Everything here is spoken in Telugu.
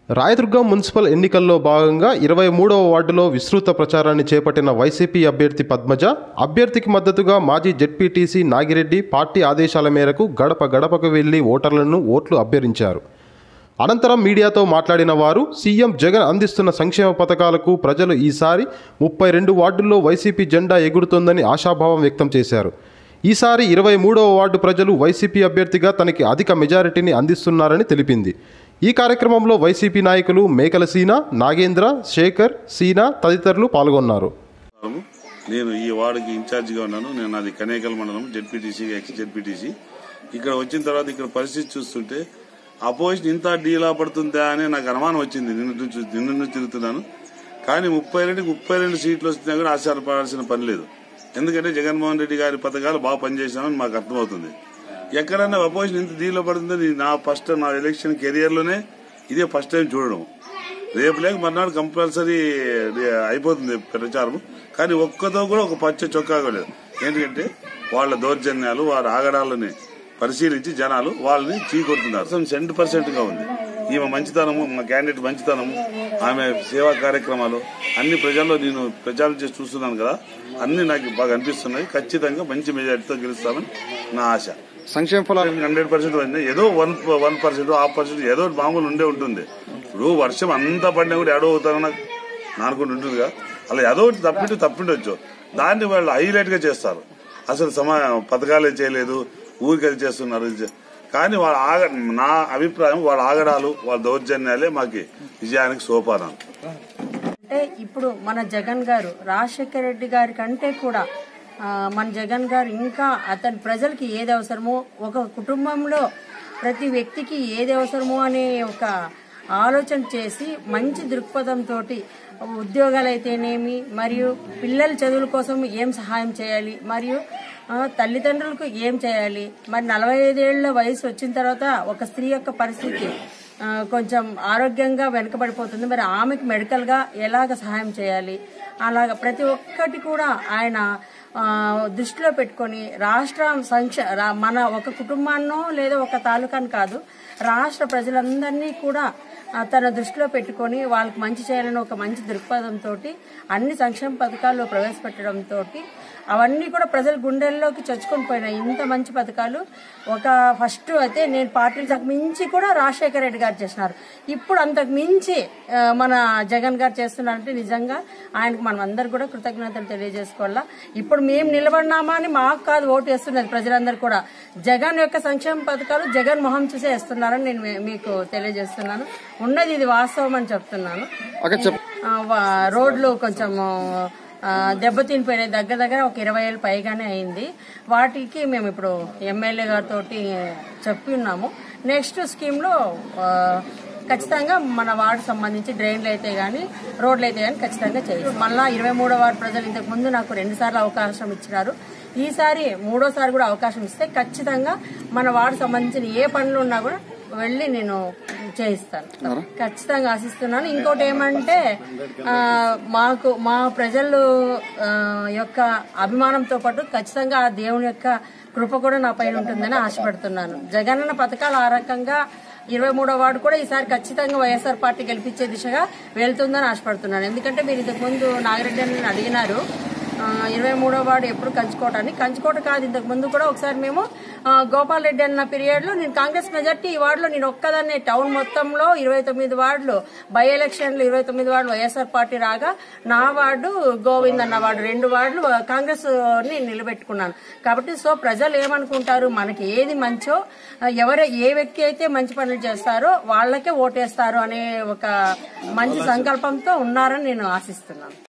రాయదుర్గం మున్సిపల్ ఎన్నికల్లో భాగంగా ఇరవై మూడవ వార్డులో విస్తృత ప్రచారాన్ని చేపట్టిన వైసీపీ అభ్యర్థి పద్మజ అభ్యర్థికి మద్దతుగా మాజీ జెడ్పీటీసీ నాగిరెడ్డి పార్టీ ఆదేశాల మేరకు గడప గడపకు వెళ్లి ఓటర్లను ఓట్లు అభ్యరించారు అనంతరం మీడియాతో మాట్లాడిన వారు సీఎం జగన్ అందిస్తున్న సంక్షేమ పథకాలకు ప్రజలు ఈసారి ముప్పై రెండు వార్డుల్లో వైసీపీ జెండా ఎగురుతోందని ఆశాభావం వ్యక్తం చేశారు ఈసారి ఇరవై మూడవ వార్డు ప్రజలు వైసీపీ అభ్యర్థిగా తనకి అధిక మెజారిటీని అందిస్తున్నారని తెలిపింది ఈ కార్యక్రమంలో వైసీపీ నాయకులు మేకల సీనా నాగేంద్ర శేఖర్ సీనా తదితరులు పాల్గొన్నారు ఉన్నాము. నేను ఈ వార్డుకి ఇన్ఛార్జిగా ఉన్నాను నేను నాది కనేకల్ మండలం జెడ్పీటీసీ ఎక్స్ జెడ్పీటీసీ ఇక్కడ వచ్చిన తర్వాత ఇక్కడ పరిస్థితి చూస్తుంటే అపోజిషన్ ఇంత డీలా పడుతుందా అని నాకు అనుమానం వచ్చింది నిన్న నుంచి నిన్న నుంచి తిరుగుతున్నాను కానీ ముప్పై రెండుకి ముప్పై రెండు సీట్లు వస్తున్నా కూడా ఆశ్చర్యపడాల్సిన పని లేదు ఎందుకంటే జగన్మోహన్ రెడ్డి గారి పథకాలు బాగా పనిచేసామని మాకు అర్థమవుతుంది ఎక్కడన్నా అపోజిషన్ ఇంత డీలో పడుతుందని నా ఫస్ట్ నా ఎలక్షన్ కెరియర్ లోనే ఇదే ఫస్ట్ టైం చూడడం రేపు లేక మర్నాడు కంపల్సరీ అయిపోతుంది ప్రచారం కానీ ఒక్కతో కూడా ఒక పచ్చ చొక్కా కూడా లేదు ఎందుకంటే వాళ్ళ దౌర్జన్యాలు వారి ఆగడాలని పరిశీలించి జనాలు వాళ్ళని చీకొడుతున్నారు సెంట్ పర్సెంట్ గా ఉంది ఈమె మంచితనము మా క్యాండిడేట్ మంచితనము ఆమె సేవా కార్యక్రమాలు అన్ని ప్రజల్లో నేను ప్రచారం చేసి చూస్తున్నాను కదా అన్ని నాకు బాగా అనిపిస్తున్నాయి ఖచ్చితంగా మంచి మెజారిటీతో గెలుస్తామని నా ఆశ సంక్షేమ ఫలాలు హండ్రెడ్ పర్సెంట్ పడింది ఏదో one one percent half percent ఏదో ఒకటి మామూలు ఉండే ఉంటుంది ఇప్పుడు వర్షం అంతా పడినా కూడా ఏడో అవుతారని నాకు నానుకుంటూ ఉంటుందిగా అలా ఏదో ఒకటి తప్పింటూ తప్పిండొచ్చు దాన్ని వాళ్ళు హైలైట్ గా చేస్తారు అసలు సమా పథకాలే చేయలేదు ఊరికి అది చేస్తున్నారు ఇది చే- కానీ వాళ్ళ ఆగ నా అభిప్రాయం వాళ్ళ ఆగడాలు వాళ్ళ దౌర్జన్యాలే మాకి విజయానికి సోపానం అంటే ఇప్పుడు మన జగన్ గారు రాజశేఖర రెడ్డి గారి కంటే కూడా ఆ, మన జగన్ గారు ఇంకా అతని ప్రజలకి ఏది అవసరమో ఒక కుటుంబంలో ప్రతి వ్యక్తికి ఏది అవసరమో అనే ఒక ఆలోచన చేసి మంచి దృక్పథంతో ఉద్యోగాలు అయితేనేమి మరియు పిల్లల చదువుల కోసం ఏం సహాయం చేయాలి మరియు ఆ, తల్లిదండ్రులకు ఏం చేయాలి మరి నలభై ఐదేళ్ల వయసు వచ్చిన తర్వాత ఒక స్త్రీ యొక్క పరిస్థితి ఆ, కొంచెం ఆరోగ్యంగా వెనుకబడిపోతుంది మరి ఆమెకు మెడికల్గా ఎలాగ సహాయం చేయాలి అలాగ ప్రతి ఒక్కటి కూడా ఆయన ఆ, దృష్టిలో పెట్టుకొని రాష్ట్ర సంక్ష రా- మన ఒక కుటుంబాన్నో లేదా ఒక తాలూకాని కాదు రాష్ట్ర ప్రజలందరినీ కూడా ఆ, తన దృష్టిలో పెట్టుకొని వాళ్ళకి మంచి చేయాలని ఒక మంచి దృక్పథంతో అన్ని సంక్షేమ పథకాలు ప్రవేశపెట్టడంతో అవన్నీ కూడా ప్రజల గుండెల్లోకి చొచ్చుకొని పోయినాయి ఇంత మంచి పథకాలు ఒక ఫస్ట్ అయితే నేను పార్టీలకు మించి కూడా రాజశేఖర రెడ్డి గారు చేసినారు ఇప్పుడు అంతకు మించి ఆ, మన జగన్ గారు చేస్తున్నారంటే నిజంగా ఆయనకు మనం అందరు కూడా కృతజ్ఞతలు తెలియజేసుకోవాలా ఇప్పుడు మేము నిలబడినామా అని మాకు కాదు ఓటు వేస్తున్నది ప్రజలందరూ కూడా జగన్ యొక్క సంక్షేమ పథకాలు జగన్ మొహం చూసే వేస్తున్నారని నేను మీ- మీకు తెలియజేస్తున్నాను ఉన్నది ఇది వాస్తవం అని చెప్తున్నాను ఓకే చెప్ ఆ, వా- రోడ్లు కొంచెం ఆ, దెబ్బతినిపోయినాయి దగ్గర దగ్గర ఒక ఇరవై ఏళ్ళు పైగానే అయింది వాటికి మేము ఇప్పుడు ఎమ్మెల్యే గారితో చెప్పి ఉన్నాము నెక్స్ట్ స్కీమ్లో ఆ, ఖచ్చితంగా మన వార్డు సంబంధించి డ్రైన్లు అయితే కానీ రోడ్లు అయితే కానీ ఖచ్చితంగా చేయాలి మళ్ళా ఇరవై మూడో వార్డు ప్రజలు ఇంతకు ముందు నాకు రెండు సార్లు అవకాశం ఇచ్చినారు ఈసారి మూడోసారి కూడా అవకాశం ఇస్తే ఖచ్చితంగా మన వార్డు సంబంధించిన ఏ పనులు ఉన్నా కూడా వెళ్ళి నేను చేయిస్తాను ఖచ్చితంగా ఆశిస్తున్నాను ఇంకోటి ఏమంటే ఆ, మాకు మా ప్రజలు ఆ, యొక్క అభిమానంతో పాటు ఖచ్చితంగా ఆ దేవుని యొక్క కృప కూడా నా పైన ఉంటుందని ఆశపడుతున్నాను జగనన్న పథకాలు ఆ రకంగా ఇరవై మూడో వార్డు కూడా ఈసారి ఖచ్చితంగా వైఎస్ఆర్ పార్టీ గెలిపించే దిశగా వెళ్తుందని ఆశపడుతున్నాను ఎందుకంటే మీరు ఇంతకు ముందు నాగిరెడ్డి అని అడిగినారు ఆ, ఇరవై మూడో వార్డు ఎప్పుడు కంచుకోవటాన్ని కంచుకోట కాదు ఇంతకు ముందు కూడా ఒకసారి మేము ఆ, గోపాల్ రెడ్డి అన్న పీరియడ్ లో నేను కాంగ్రెస్ మెజార్టీ ఈ వార్డులో నేను ఒక్కదాన్నే టౌన్ మొత్తంలో ఇరవై తొమ్మిది వార్డులు బై ఎలక్షన్లు ఇరవై తొమ్మిది వార్డులు వైఎస్ఆర్ పార్టీ రాగా నా వార్డు గోవింద్ అన్న వార్డు రెండు వార్డులు కాంగ్రెస్ ని నిలబెట్టుకున్నాను కాబట్టి సో ప్రజలు ఏమనుకుంటారు మనకి ఏది మంచో ఆ, ఎవరు ఏ వ్యక్తి అయితే మంచి పనులు చేస్తారో వాళ్ళకే ఓటేస్తారు అనే ఒక మంచి సంకల్పంతో ఉన్నారని నేను ఆశిస్తున్నాను